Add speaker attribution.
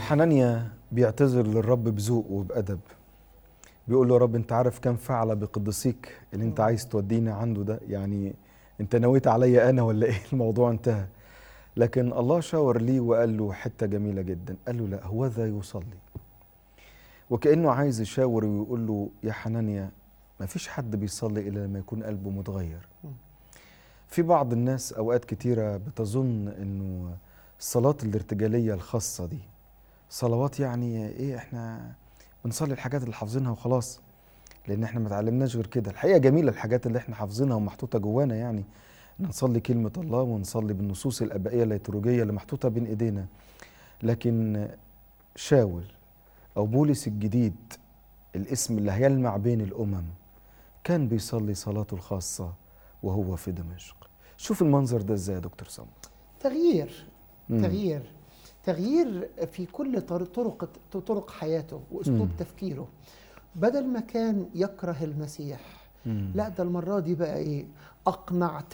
Speaker 1: حنانيا بيعتذر للرب بذوق وبأدب بيقول له يا رب انت عارف كم فعل بقدسيك اللي انت عايز تودينا عنده ده يعني انت نويت عليا انا ولا ايه الموضوع انتهى لكن الله شاور ليه وقال له حته جميله جدا قال له لا هو ذا يصلي وكانه عايز يشاور ويقول له يا حنانيا ما فيش حد بيصلي الا لما يكون قلبه متغير في بعض الناس اوقات كتيره بتظن انه الصلاه الارتجاليه الخاصه دي صلوات يعني ايه احنا بنصلي الحاجات اللي حافظينها وخلاص لان احنا ما اتعلمناش غير كده الحقيقه جميله الحاجات اللي احنا حافظينها ومحطوطه جوانا يعني نصلي كلمه الله ونصلي بالنصوص الابائيه الليتورجيه اللي محطوطه بين ايدينا لكن شاول او بولس الجديد الاسم اللي هيلمع بين الامم كان بيصلي صلاته الخاصه وهو في دمشق شوف المنظر ده ازاي يا دكتور سامر
Speaker 2: تغيير
Speaker 1: مم.
Speaker 2: تغيير تغيير في كل طر- طرق طرق حياته واسلوب
Speaker 1: مم.
Speaker 2: تفكيره بدل ما كان يكره المسيح
Speaker 1: مم.
Speaker 2: لا ده المره دي بقى ايه اقنعتني